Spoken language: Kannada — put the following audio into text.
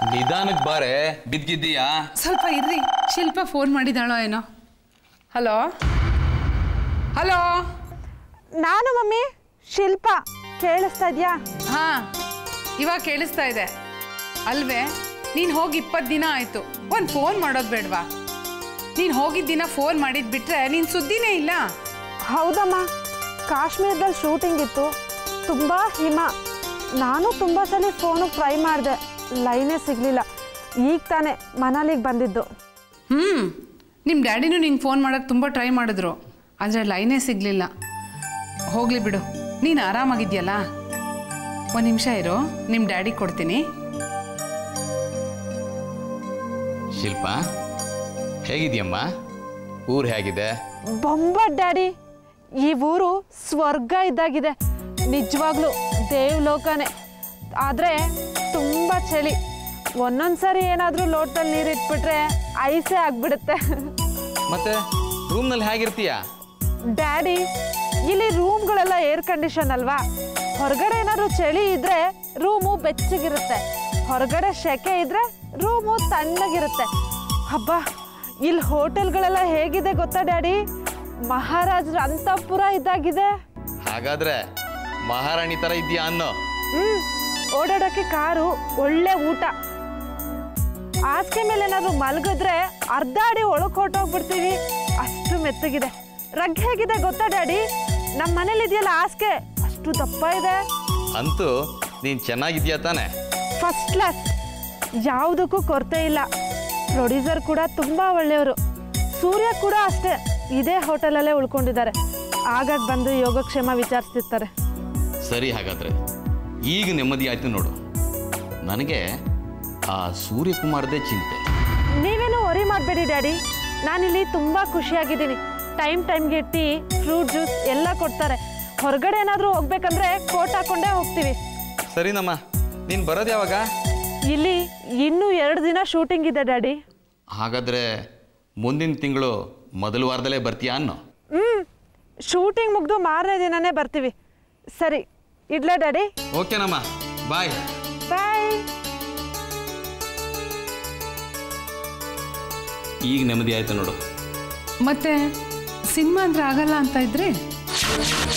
ನಿಧಾನಕ್ಕೆ ಬಾರೆ ಬಿದ್ದಿದ್ದೀಯಾ ಸ್ವಲ್ಪ ಇರ್ರಿ ಶಿಲ್ಪ ಫೋನ್ ಮಾಡಿದಾಳೋ ಏನೋ ಹಲೋ ಹಲೋ ನಾನು ಮಮ್ಮಿ ಶಿಲ್ಪ ಕೇಳಿಸ್ತಾ ಇದ್ಯಾ ಹಾ ಇವಾಗ ಕೇಳಿಸ್ತಾ ಇದೆ ಅಲ್ವೇ ನೀನು ಹೋಗಿ ಇಪ್ಪತ್ತು ದಿನ ಆಯಿತು ಒಂದು ಫೋನ್ ಮಾಡೋದು ಬೇಡವಾ ನೀನು ಹೋಗಿದ್ದ ದಿನ ಫೋನ್ ಮಾಡಿದ್ ಬಿಟ್ರೆ ನೀನು ಸುದ್ದಿನೇ ಇಲ್ಲ ಹೌದಮ್ಮ ಕಾಶ್ಮೀರದಲ್ಲಿ ಶೂಟಿಂಗ್ ಇತ್ತು ತುಂಬ ಹಿಮ ನಾನು ತುಂಬ ಸಲ ಫೋನು ಟ್ರೈ ಮಾಡಿದೆ ಲೈನೇ ಸಿಗಲಿಲ್ಲ ಈಗ ತಾನೇ ಮನಾಲಿಗೆ ಬಂದಿದ್ದು ಹ್ಞೂ ನಿಮ್ಮ ಡ್ಯಾಡಿನೂ ನಿಂಗೆ ಫೋನ್ ಮಾಡೋಕ್ಕೆ ತುಂಬ ಟ್ರೈ ಮಾಡಿದ್ರು ಆದರೆ ಲೈನೇ ಸಿಗಲಿಲ್ಲ ಹೋಗಲಿ ಬಿಡು ನೀನು ಆರಾಮಾಗಿದ್ಯಲ್ಲ ಒಂದು ನಿಮಿಷ ಇರು ನಿಮ್ಮ ಡ್ಯಾಡಿ ಕೊಡ್ತೀನಿ ಶಿಲ್ಪ ಹೇಗಿದ್ಯಮ್ಮ ಊರು ಹೇಗಿದೆ ಬೊಂಬ ಡ್ಯಾಡಿ ಈ ಊರು ಸ್ವರ್ಗ ಇದ್ದಾಗಿದೆ ನಿಜವಾಗ್ಲೂ ದೇವ್ಲೋಕನೇ ಆದರೆ ತುಂಬ ಚಳಿ ಒಂದೊಂದು ಸರಿ ಏನಾದರೂ ಲೋಟದಲ್ಲಿ ನೀರು ಇಟ್ಬಿಟ್ರೆ ಐಸೇ ಆಗ್ಬಿಡುತ್ತೆ ಮತ್ತೆ ರೂಮ್ನಲ್ಲಿ ಹೇಗಿರ್ತೀಯ ಡ್ಯಾಡಿ ಇಲ್ಲಿ ರೂಮ್ಗಳೆಲ್ಲ ಏರ್ ಕಂಡೀಷನ್ ಅಲ್ವಾ ಹೊರಗಡೆ ಏನಾದ್ರು ಚಳಿ ಇದ್ರೆ ರೂಮು ಬೆಚ್ಚಗಿರುತ್ತೆ ಹೊರಗಡೆ ಸೆಕೆ ಇದ್ರೆ ರೂಮು ತಣ್ಣಗಿರುತ್ತೆ ಹಬ್ಬ ಇಲ್ಲಿ ಹೋಟೆಲ್ಗಳೆಲ್ಲ ಹೇಗಿದೆ ಗೊತ್ತಾ ಡ್ಯಾಡಿ ಮಹಾರಾಜರ ಅಂತಃಪುರ ಇದ್ದಾಗಿದೆ ಹಾಗಾದ್ರೆ ಮಹಾರಾಣಿ ಥರ ಇದೆಯಾ ಅನ್ನೋ ಹ್ಮ್ ಓಡಾಡೋಕ್ಕೆ ಕಾರು ಒಳ್ಳೆ ಊಟ ಹಾಸಿಗೆ ಮೇಲೆ ಏನಾದ್ರು ಮಲಗಿದ್ರೆ ಅರ್ಧ ಅಡಿ ಒಳಗೆ ಹೊರಟೋಗ್ಬಿಡ್ತೀವಿ ಅಷ್ಟು ಮೆತ್ತಗಿದೆ ರಗ್ ಹೇಗಿದೆ ಗೊತ್ತಾ ಡ್ಯಾಡಿ ನಮ್ಮ ಮನೇಲಿ ಇದೆಯಲ್ಲ ಹಾಸಿಗೆ ಅಷ್ಟು ದಪ್ಪ ಇದೆ ಅಂತೂ ನೀನು ಚೆನ್ನಾಗಿದ್ಯಾ ತಾನೆ ಫಸ್ಟ್ ಕ್ಲಾಸ್ ಯಾವುದಕ್ಕೂ ಕೊರತೆ ಇಲ್ಲ ಪ್ರೊಡ್ಯೂಸರ್ ಕೂಡ ತುಂಬ ಒಳ್ಳೆಯವರು ಸೂರ್ಯ ಕೂಡ ಅಷ್ಟೇ ಇದೇ ಹೋಟೆಲಲ್ಲೇ ಉಳ್ಕೊಂಡಿದ್ದಾರೆ ಆಗಾಗ ಬಂದು ಯೋಗಕ್ಷೇಮ ವಿಚಾರಿಸ್ತಿರ್ತಾರೆ ಸರಿ ಹಾಗಾದ್ರೆ ಈಗ ನೆಮ್ಮದಿ ಆಯ್ತು ನೋಡು ನನಗೆ ಆ ಸೂರ್ಯಕುಮಾರ್ದೇ ಚಿಂತೆ ನೀವೇನು ವರಿ ಮಾಡಬೇಡಿ ಡ್ಯಾಡಿ ನಾನಿಲ್ಲಿ ತುಂಬ ಖುಷಿಯಾಗಿದ್ದೀನಿ ಟೈಮ್ ಟೈಮ್ಗೆ ಟೀ ಫ್ರೂಟ್ ಜ್ಯೂಸ್ ಎಲ್ಲ ಕೊಡ್ತಾರೆ ಹೊರಗಡೆ ಏನಾದರೂ ಹೋಗ್ಬೇಕಂದ್ರೆ ಕೋಟ್ ಹಾಕೊಂಡೇ ಹೋಗ್ತೀವಿ ಸರಿನಮ್ಮ ನೀನು ಬರೋದು ಯಾವಾಗ ಇಲ್ಲಿ ಇನ್ನೂ ಎರಡು ದಿನ ಶೂಟಿಂಗ್ ಇದೆ ಡ್ಯಾಡಿ ಹಾಗಾದ್ರೆ ಮುಂದಿನ ತಿಂಗಳು ಮೊದಲ ವಾರದಲ್ಲೇ ಬರ್ತೀಯಾ ಅನ್ನೋ ಹ್ಞೂ ಶೂಟಿಂಗ್ ಮುಗಿದು ಮಾರನೇ ದಿನನೇ ಬರ್ತೀವಿ ಸರಿ ಇಡ್ಲೇ ಡ್ಯಾಡಿ ಓಕೆನಮ್ಮ ಬಾಯ್ ಬಾಯ್ ಈಗ ನೆಮ್ಮದಿ ಆಯ್ತು ನೋಡು ಮತ್ತೆ ಸಿನಿಮಾ ಅಂದ್ರೆ ಆಗಲ್ಲ ಅಂತ ಇದ್ರೆ